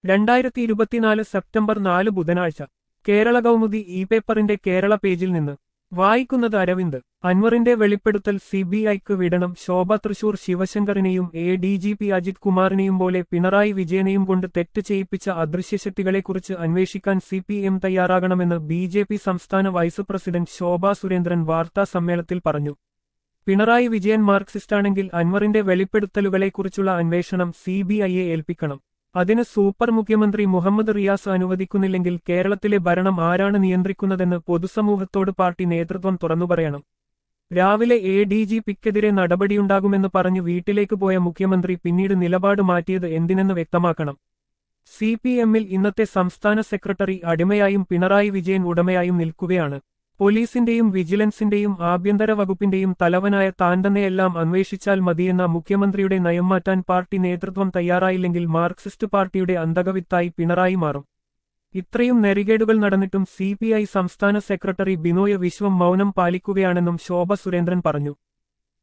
രണ്ടായിരത്തി ഇരുപത്തിനാല് സെപ്റ്റംബർ നാല് ബുധനാഴ്ച കേരള കൗമുദി ഇ പേപ്പറിന്റെ കേരള പേജിൽ നിന്ന് വായിക്കുന്നത് അരവിന്ദ് അൻവറിന്റെ വെളിപ്പെടുത്തൽ സിബിഐക്ക് വിടണം ശോഭ തൃശൂർ ശിവശങ്കറിനെയും A D G P Ajith കുമാറിനെയും പോലെ പിണറായി വിജയനെയും കൊണ്ട് തെറ്റ് ചെയ്യിപ്പിച്ച അദൃശ്യശക്തികളെക്കുറിച്ച് അന്വേഷിക്കാൻ സി പി എം തയ്യാറാകണമെന്ന് ബി ജെ പി സംസ്ഥാന വൈസ് പ്രസിഡന്റ് ശോഭാ സുരേന്ദ്രൻ വാർത്താ സമ്മേളനത്തിൽ പറഞ്ഞു പിണറായി വിജയൻ മാർക്സിസ്റ്റാണെങ്കിൽ അൻവറിന്റെ വെളിപ്പെടുത്തലുകളെക്കുറിച്ചുള്ള അന്വേഷണം സി ബി ഐയെ ഏൽപ്പിക്കണം അതിന് സൂപ്പർ മുഖ്യമന്ത്രി മുഹമ്മദ് റിയാസ് അനുവദിക്കുന്നില്ലെങ്കിൽ കേരളത്തിലെ ഭരണം ആരാണ് നിയന്ത്രിക്കുന്നതെന്ന് പൊതുസമൂഹത്തോട് പാർട്ടി നേതൃത്വം തുറന്നുപറയണം രാവിലെ എ ഡി ജി പിക്കെതിരെ നടപടിയുണ്ടാകുമെന്ന് പറഞ്ഞു വീട്ടിലേക്ക് പോയ മുഖ്യമന്ത്രി പിന്നീട് നിലപാട് മാറ്റിയത് എന്തിനെന്ന് വ്യക്തമാക്കണം സി പി എമ്മിൽ ഇന്നത്തെ സംസ്ഥാന സെക്രട്ടറി അടിമയായും പിണറായി വിജയൻ ഉടമയായും നിൽക്കുകയാണ് പോലീസിന്റെയും വിജിലൻസിന്റെയും ആഭ്യന്തര വകുപ്പിന്റെയും തലവനായ താൻ തന്നെയെല്ലാം അന്വേഷിച്ചാൽ മതിയെന്ന മുഖ്യമന്ത്രിയുടെ നയം മാറ്റാൻ പാർട്ടി നേതൃത്വം തയ്യാറായില്ലെങ്കിൽ മാർക്സിസ്റ്റ് പാർട്ടിയുടെ അന്തകവിത്തായി പിണറായി മാറും ഇത്രയും നെറികേടുകൾ നടന്നിട്ടും സി സംസ്ഥാന സെക്രട്ടറി ബിനോയ് വിശ്വം മൗനം പാലിക്കുകയാണെന്നും ശോഭ സുരേന്ദ്രൻ പറഞ്ഞു